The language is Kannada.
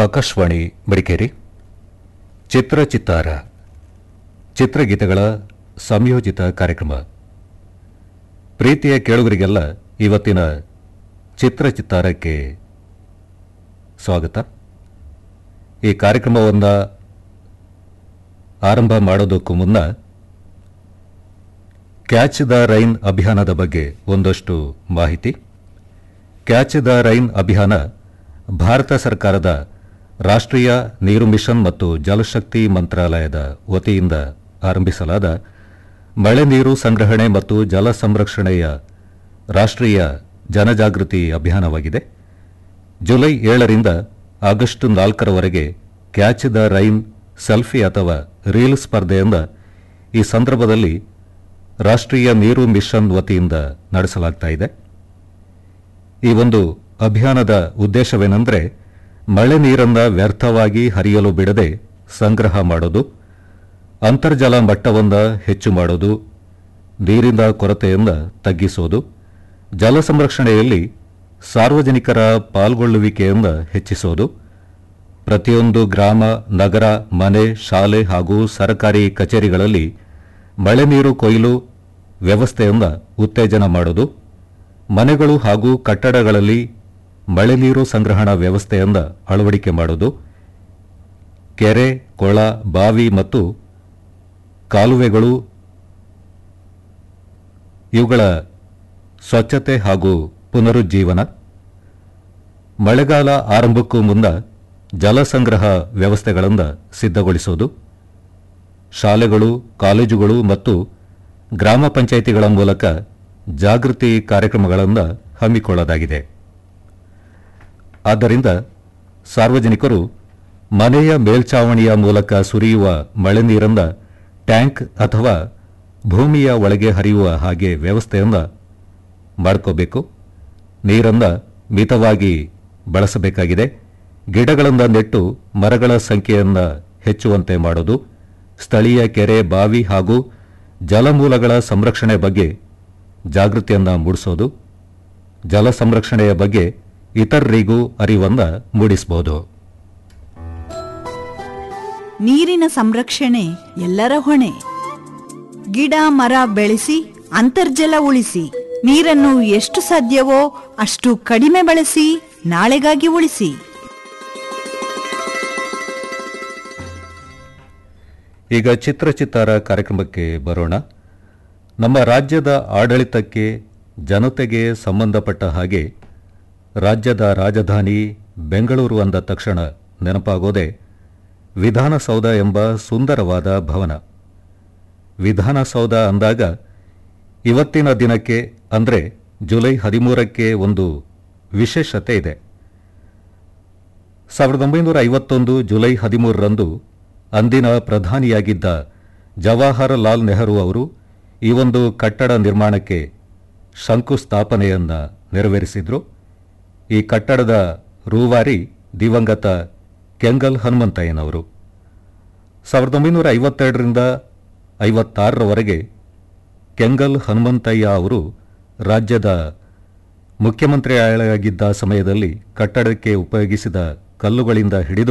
ಆಕಾಶವಾಣಿ ಮಡಿಕೇರಿ ಚಿತ್ರಚಿತ್ತಾರ ಚಿತ್ರಗೀತೆಗಳ ಸಂಯೋಜಿತ ಕಾರ್ಯಕ್ರಮ ಪ್ರೀತಿಯ ಕೇಳುಗರಿಗೆಲ್ಲ ಇವತ್ತಿನ ಚಿತ್ರಚಿತ್ತಾರಕ್ಕೆ ಸ್ವಾಗತ ಈ ಕಾರ್ಯಕ್ರಮವನ್ನು ಆರಂಭ ಮಾಡೋದಕ್ಕೂ ಮುನ್ನ ಕ್ಯಾಚ್ ದ ರೈನ್ ಅಭಿಯಾನದ ಬಗ್ಗೆ ಒಂದಷ್ಟು ಮಾಹಿತಿ ಕ್ಯಾಚ್ ದ ರೈನ್ ಅಭಿಯಾನ ಭಾರತ ಸರ್ಕಾರದ ರಾಷ್ಟ್ರೀಯ ನೀರು ಮಿಷನ್ ಮತ್ತು ಜಲಶಕ್ತಿ ಮಂತ್ರಾಲಯದ ವತಿಯಿಂದ ಆರಂಭಿಸಲಾದ ಮಳೆ ನೀರು ಸಂಗ್ರಹಣೆ ಮತ್ತು ಜಲ ಸಂರಕ್ಷಣೆಯ ರಾಷ್ಟ್ರೀಯ ಜನಜಾಗೃತಿ ಅಭಿಯಾನವಾಗಿದೆ ಜುಲೈ ಏಳರಿಂದ ಆಗಸ್ಟ್ ನಾಲ್ಕರವರೆಗೆ ಕ್ಯಾಚ್ ದ ರೈನ್ ಸೆಲ್ಫಿ ಅಥವಾ ರೀಲ್ ಸ್ಪರ್ಧೆಯಿಂದ ಈ ಸಂದರ್ಭದಲ್ಲಿ ರಾಷ್ಟ್ರೀಯ ನೀರು ಮಿಷನ್ ವತಿಯಿಂದ ನಡೆಸಲಾಗ್ತಾ ಇದೆ ಈ ಒಂದು ಅಭಿಯಾನದ ಉದ್ದೇಶವೇನೆಂದರೆ ಮಳೆ ನೀರನ್ನು ವ್ಯರ್ಥವಾಗಿ ಹರಿಯಲು ಬಿಡದೆ ಸಂಗ್ರಹ ಮಾಡೋದು ಅಂತರ್ಜಲ ಮಟ್ಟವನ್ನು ಹೆಚ್ಚು ಮಾಡೋದು ನೀರಿನ ಕೊರತೆಯನ್ನು ತಗ್ಗಿಸೋದು ಜಲ ಸಂರಕ್ಷಣೆಯಲ್ಲಿ ಸಾರ್ವಜನಿಕರ ಪಾಲ್ಗೊಳ್ಳುವಿಕೆಯನ್ನು ಹೆಚ್ಚಿಸೋದು ಪ್ರತಿಯೊಂದು ಗ್ರಾಮ ನಗರ ಮನೆ ಶಾಲೆ ಹಾಗೂ ಸರ್ಕಾರಿ ಕಚೇರಿಗಳಲ್ಲಿ ಮಳೆ ನೀರು ಕೊಯ್ಲು ವ್ಯವಸ್ಥೆಯನ್ನು ಉತ್ತೇಜನ ಮಾಡೋದು ಮನೆಗಳು ಹಾಗೂ ಕಟ್ಟಡಗಳಲ್ಲಿ ಮಳೆ ನೀರು ಸಂಗ್ರಹಣಾ ವ್ಯವಸ್ಥೆಯನ್ನು ಅಳವಡಿಕೆ ಮಾಡೋದು ಕೆರೆ ಕೊಳ ಬಾವಿ ಮತ್ತು ಕಾಲುವೆಗಳು ಇವುಗಳ ಸ್ವಚ್ಛತೆ ಹಾಗೂ ಪುನರುಜ್ಜೀವನ ಮಳೆಗಾಲ ಆರಂಭಕ್ಕೂ ಮುನ್ನ ಜಲ ಸಂಗ್ರಹ ವ್ಯವಸ್ಥೆಗಳನ್ನು ಸಿದ್ಧಗೊಳಿಸೋದು ಶಾಲೆಗಳು ಕಾಲೇಜುಗಳು ಮತ್ತು ಗ್ರಾಮ ಪಂಚಾಯಿತಿಗಳ ಮೂಲಕ ಜಾಗೃತಿ ಕಾರ್ಯಕ್ರಮಗಳನ್ನು ಹಮ್ಮಿಕೊಳ್ಳಲಾಗಿದೆ ಆದ್ದರಿಂದ ಸಾರ್ವಜನಿಕರು ಮನೆಯ ಮೇಲ್ಛಾವಣಿಯ ಮೂಲಕ ಸುರಿಯುವ ಮಳೆ ನೀರನ್ನು ಟ್ಯಾಂಕ್ ಅಥವಾ ಭೂಮಿಯ ಒಳಗೆ ಹರಿಯುವ ಹಾಗೆ ವ್ಯವಸ್ಥೆಯನ್ನು ಮಾಡ್ಕೋಬೇಕು ನೀರನ್ನು ಮಿತವಾಗಿ ಬಳಸಬೇಕಾಗಿದೆ ಗಿಡಗಳನ್ನು ನೆಟ್ಟು ಮರಗಳ ಸಂಖ್ಯೆಯನ್ನು ಹೆಚ್ಚುವಂತೆ ಮಾಡೋದು ಸ್ಥಳೀಯ ಕೆರೆ ಬಾವಿ ಹಾಗೂ ಜಲಮೂಲಗಳ ಸಂರಕ್ಷಣೆ ಬಗ್ಗೆ ಜಾಗೃತಿಯನ್ನು ಮೂಡಿಸೋದು ಜಲ ಸಂರಕ್ಷಣೆಯ ಬಗ್ಗೆ ಇತರರಿಗೂ ಅರಿವನ್ನು ಮೂಡಿಸಬಹುದು ನೀರಿನ ಸಂರಕ್ಷಣೆ ಎಲ್ಲರ ಹೊಣೆ ಗಿಡ ಮರ ಬೆಳೆಸಿ ಅಂತರ್ಜಲ ಉಳಿಸಿ ನೀರನ್ನು ಎಷ್ಟು ಸಾಧ್ಯವೋ ಅಷ್ಟು ಕಡಿಮೆ ಬಳಸಿ ನಾಳೆಗಾಗಿ ಉಳಿಸಿ ಈಗ ಚಿತ್ರಚಿತ್ತಾರ ಕಾರ್ಯಕ್ರಮಕ್ಕೆ ಬರೋಣ ನಮ್ಮ ರಾಜ್ಯದ ಆಡಳಿತಕ್ಕೆ ಜನತೆಗೆ ಸಂಬಂಧಪಟ್ಟ ಹಾಗೆ ರಾಜ್ಯದ ರಾಜಧಾನಿ ಬೆಂಗಳೂರು ಅಂದ ತಕ್ಷಣ ನೆನಪಾಗೋದೇ ವಿಧಾನಸೌಧ ಎಂಬ ಸುಂದರವಾದ ಭವನ ವಿಧಾನಸೌಧ ಅಂದಾಗ ಇವತ್ತಿನ ದಿನಕ್ಕೆ ಅಂದರೆ ಜುಲೈ ಹದಿಮೂರಕ್ಕೆ ಒಂದು ವಿಶೇಷತೆ ಇದೆ ಸಾವಿರದ ಒಂಬೈನೂರ ಐವತ್ತೊಂದು ಜುಲೈ ಹದಿಮೂರರಂದು ಅಂದಿನ ಪ್ರಧಾನಿಯಾಗಿದ್ದ ಜವಾಹರಲಾಲ್ ನೆಹರು ಅವರು ಈ ಒಂದು ಕಟ್ಟಡ ನಿರ್ಮಾಣಕ್ಕೆ ಶಂಕುಸ್ಥಾಪನೆಯನ್ನು ನೆರವೇರಿಸಿದ್ರು ಈ ಕಟ್ಟಡದ ರೂವಾರಿ ದಿವಂಗತ ಕೆಂಗಲ್ ಹನುಮಂತಯ್ಯನವರು ಸಾವಿರದ ಒಂಬೈನೂರ ಐವತ್ತೆರಡರಿಂದ ಐವತ್ತಾರರವರೆಗೆ ಕೆಂಗಲ್ ಹನುಮಂತಯ್ಯ ಅವರು ರಾಜ್ಯದ ಮುಖ್ಯಮಂತ್ರಿಯಾಗಿದ್ದ ಸಮಯದಲ್ಲಿ ಕಟ್ಟಡಕ್ಕೆ ಉಪಯೋಗಿಸಿದ ಕಲ್ಲುಗಳಿಂದ ಹಿಡಿದು